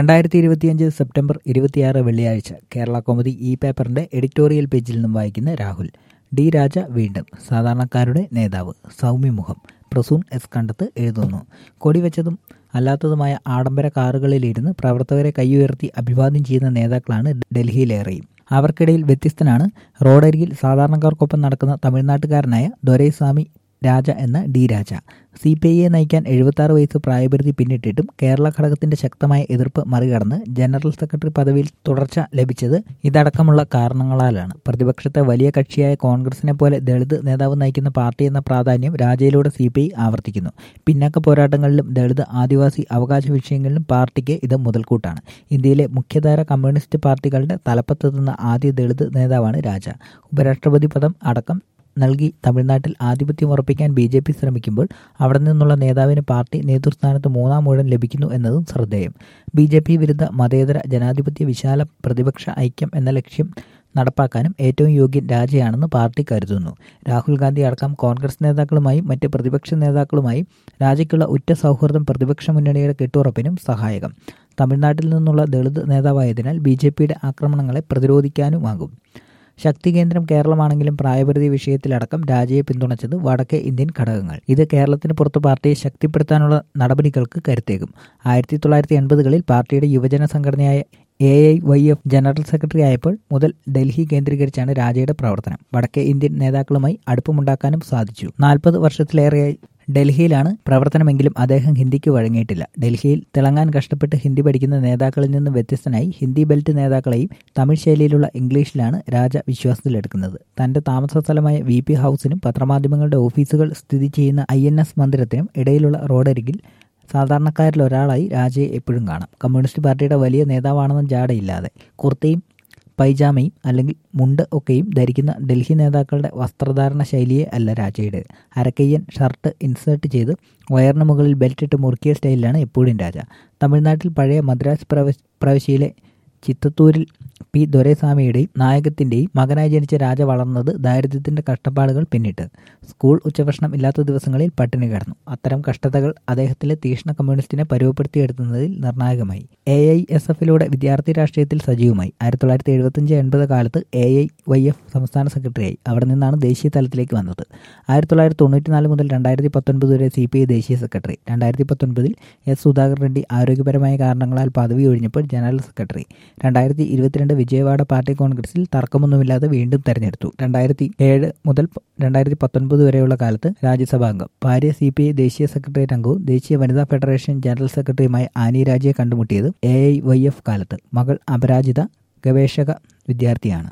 രണ്ടായിരത്തി ഇരുപത്തിയഞ്ച് സെപ്റ്റംബർ ഇരുപത്തിയാറ് വെള്ളിയാഴ്ച കേരള കോമഡി ഇ പേപ്പറിന്റെ എഡിറ്റോറിയൽ പേജിൽ നിന്നും വായിക്കുന്ന രാഹുൽ ഡി രാജ വീണ്ടും സാധാരണക്കാരുടെ നേതാവ് സൗമ്യമുഖം പ്രസൂൺ എസ് കണ്ടത്ത് എഴുതുന്നു കൊടിവെച്ചതും അല്ലാത്തതുമായ ആഡംബര കാറുകളിലിരുന്ന് പ്രവർത്തകരെ കൈയുയർത്തി അഭിവാദ്യം ചെയ്യുന്ന നേതാക്കളാണ് ഡൽഹിയിലേറെയും അവർക്കിടയിൽ വ്യത്യസ്തനാണ് റോഡരികിൽ സാധാരണക്കാർക്കൊപ്പം നടക്കുന്ന തമിഴ്നാട്ടുകാരനായ ദൊരൈസ്വാമി രാജ എന്ന ഡി രാജ സി പി ഐയെ നയിക്കാൻ എഴുപത്താറ് വയസ്സ് പ്രായപരിധി പിന്നിട്ടിട്ടും കേരള ഘടകത്തിന്റെ ശക്തമായ എതിർപ്പ് മറികടന്ന് ജനറൽ സെക്രട്ടറി പദവിയിൽ തുടർച്ച ലഭിച്ചത് ഇതടക്കമുള്ള കാരണങ്ങളാലാണ് പ്രതിപക്ഷത്തെ വലിയ കക്ഷിയായ കോൺഗ്രസിനെ പോലെ ദളിത് നേതാവ് നയിക്കുന്ന പാർട്ടി എന്ന പ്രാധാന്യം രാജയിലൂടെ സി പി ഐ ആവർത്തിക്കുന്നു പിന്നാക്ക പോരാട്ടങ്ങളിലും ദളിത് ആദിവാസി അവകാശ വിഷയങ്ങളിലും പാർട്ടിക്ക് ഇത് മുതൽക്കൂട്ടാണ് ഇന്ത്യയിലെ മുഖ്യധാര കമ്മ്യൂണിസ്റ്റ് പാർട്ടികളുടെ തലപ്പത്തെത്തുന്ന ആദ്യ ദളിത് നേതാവാണ് രാജ ഉപരാഷ്ട്രപതി പദം അടക്കം നൽകി തമിഴ്നാട്ടിൽ ആധിപത്യം ഉറപ്പിക്കാൻ ബി ജെ പി ശ്രമിക്കുമ്പോൾ അവിടെ നിന്നുള്ള നേതാവിന് പാർട്ടി നേതൃസ്ഥാനത്ത് മൂന്നാം ഊഴം ലഭിക്കുന്നു എന്നതും ശ്രദ്ധേയം ബി ജെ പി വിരുദ്ധ മതേതര ജനാധിപത്യ വിശാല പ്രതിപക്ഷ ഐക്യം എന്ന ലക്ഷ്യം നടപ്പാക്കാനും ഏറ്റവും യോഗ്യൻ രാജയാണെന്ന് പാർട്ടി കരുതുന്നു രാഹുൽ ഗാന്ധി അടക്കം കോൺഗ്രസ് നേതാക്കളുമായും മറ്റ് പ്രതിപക്ഷ നേതാക്കളുമായും രാജയ്ക്കുള്ള ഉറ്റ സൗഹൃദം പ്രതിപക്ഷ മുന്നണിയുടെ കെട്ടുറപ്പിനും സഹായകം തമിഴ്നാട്ടിൽ നിന്നുള്ള ദളിത് നേതാവായതിനാൽ ബി ജെ പിയുടെ ആക്രമണങ്ങളെ പ്രതിരോധിക്കാനുമാകും ശക്തി കേന്ദ്രം കേരളമാണെങ്കിലും പ്രായപരിധി വിഷയത്തിലടക്കം രാജയെ പിന്തുണച്ചത് വടക്കേ ഇന്ത്യൻ ഘടകങ്ങൾ ഇത് കേരളത്തിന് പുറത്ത് പാർട്ടിയെ ശക്തിപ്പെടുത്താനുള്ള നടപടികൾക്ക് കരുത്തേകും ആയിരത്തി തൊള്ളായിരത്തി എൺപതുകളിൽ പാർട്ടിയുടെ യുവജന സംഘടനയായ A I Y F general secretary ആയപ്പോൾ മുതൽ ഡൽഹി കേന്ദ്രീകരിച്ചാണ് രാജയുടെ പ്രവർത്തനം വടക്കേ ഇന്ത്യൻ നേതാക്കളുമായി അടുപ്പമുണ്ടാക്കാനും സാധിച്ചു നാൽപ്പത് വർഷത്തിലേറെയായി ഡൽഹിയിലാണ് പ്രവർത്തനമെങ്കിലും അദ്ദേഹം ഹിന്ദിക്ക് വഴങ്ങിയിട്ടില്ല ഡൽഹിയിൽ തിളങ്ങാൻ കഷ്ടപ്പെട്ട് ഹിന്ദി പഠിക്കുന്ന നേതാക്കളിൽ നിന്ന് വ്യത്യസ്തനായി ഹിന്ദി ബെൽറ്റ് നേതാക്കളെയും തമിഴ് ശൈലിയിലുള്ള ഇംഗ്ലീഷിലാണ് രാജ വിശ്വാസത്തിലെടുക്കുന്നത് തന്റെ താമസ സ്ഥലമായ വി പി ഹൗസിനും പത്രമാധ്യമങ്ങളുടെ ഓഫീസുകൾ സ്ഥിതി ചെയ്യുന്ന ഐ എൻ എസ് മന്ദിരത്തിനും ഇടയിലുള്ള റോഡരികിൽ സാധാരണക്കാരിൽ ഒരാളായി രാജയെ എപ്പോഴും കാണാം കമ്മ്യൂണിസ്റ്റ് പാർട്ടിയുടെ വലിയ നേതാവാണെന്നും ജാടയില്ലാതെ കുർത്തയും പൈജാമയും അല്ലെങ്കിൽ മുണ്ട് ഒക്കെയും ധരിക്കുന്ന ഡൽഹി നേതാക്കളുടെ വസ്ത്രധാരണ ശൈലിയെ അല്ല രാജയുടെ അരക്കയ്യൻ ഷർട്ട് ഇൻസേർട്ട് ചെയ്ത് വയറിന് മുകളിൽ ബെൽറ്റ് ഇട്ട് മുറുക്കിയ സ്റ്റൈലിലാണ് എപ്പോഴും രാജ തമിഴ്നാട്ടിൽ പഴയ മദ്രാസ് പ്രവിശ്യയിലെ ചിത്തത്തൂരിൽ പി ദൊരൈസ്വാമിയുടെയും നായകത്തിന്റെയും മകനായി ജനിച്ച രാജ വളർന്നത് ദാരിദ്ര്യത്തിന്റെ കഷ്ടപ്പാടുകൾ പിന്നിട്ട് സ്കൂൾ ഉച്ചഭക്ഷണം ഇല്ലാത്ത ദിവസങ്ങളിൽ പട്ടിണി കിടന്നു അത്തരം കഷ്ടതകൾ അദ്ദേഹത്തിലെ തീഷ്ണ കമ്മ്യൂണിസ്റ്റിനെ പരുവപ്പെടുത്തിയെടുക്കുന്നതിൽ നിർണായകമായി എ ഐ എസ് എഫിലൂടെ വിദ്യാർത്ഥി രാഷ്ട്രീയത്തിൽ സജീവമായി ആയിരത്തി തൊള്ളായിരത്തി എഴുപത്തിയഞ്ച് എൺപത് കാലത്ത് എ ഐ വൈ എഫ് സംസ്ഥാന സെക്രട്ടറിയായി അവിടെ നിന്നാണ് ദേശീയ തലത്തിലേക്ക് വന്നത് ആയിരത്തി തൊള്ളായിരത്തി തൊണ്ണൂറ്റിനാല് മുതൽ രണ്ടായിരത്തി പത്തൊൻപത് വരെ സി പി ഐ ദേശീയ സെക്രട്ടറി രണ്ടായിരത്തി പത്തൊൻപതിൽ എസ് സുധാകർ റെഡ്ഡി ആരോഗ്യപരമായ കാരണങ്ങളാൽ പദവി ഒഴിഞ്ഞപ്പോൾ ജനറൽ സെക്രട്ടറി രണ്ടായിരത്തി ഇരുപത്തിരണ്ട് വിജയവാഡ പാർട്ടി കോൺഗ്രസിൽ തർക്കമൊന്നുമില്ലാതെ വീണ്ടും തെരഞ്ഞെടുത്തു രണ്ടായിരത്തി ഏഴ് മുതൽ രണ്ടായിരത്തി പത്തൊൻപത് വരെയുള്ള കാലത്ത് രാജ്യസഭാംഗം ഭാര്യ സി പി ഐ ദേശീയ സെക്രട്ടേറിയറ്റ് അംഗവും ദേശീയ വനിതാ ഫെഡറേഷൻ ജനറൽ സെക്രട്ടറിയുമായ ആനി രാജയെ കണ്ടുമുട്ടിയത് എ ഐ വൈ എഫ് കാലത്ത് മകൾ അപരാജിത ഗവേഷക വിദ്യാർത്ഥിയാണ്